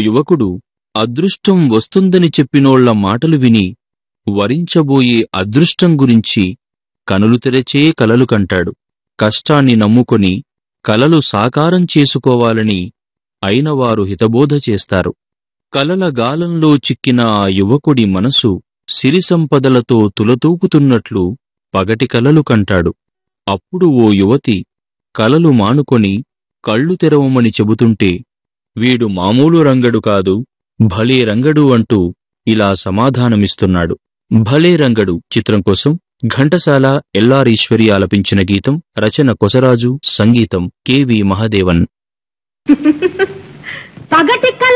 యువకుడు అదృష్టం వస్తుందని చెప్పినోళ్ల మాటలు విని వరించబోయే అదృష్టం గురించి కనులు తెరచే కలలు కంటాడు కష్టాన్ని నమ్ముకొని కలలు సాకారం చేసుకోవాలని అయినవారు హితబోధ చేస్తారు కలల గాలంలో చిక్కిన ఆ యువకుడి మనసు సిరి సంపదలతో తులతూపుతున్నట్లు పగటి కలలు కంటాడు అప్పుడు ఓ యువతి కలలు మానుకొని కళ్ళు తెరవమని చెబుతుంటే వీడు మామూలు రంగడు కాదు భలే రంగడు అంటూ ఇలా సమాధానమిస్తున్నాడు భలే రంగడు చిత్రం కోసం ఘంటసాల ఎల్లార్ ఈశ్వరి ఆలపించిన గీతం రచన కొసరాజు సంగీతం కెవి మహదేవన్ పగటి కల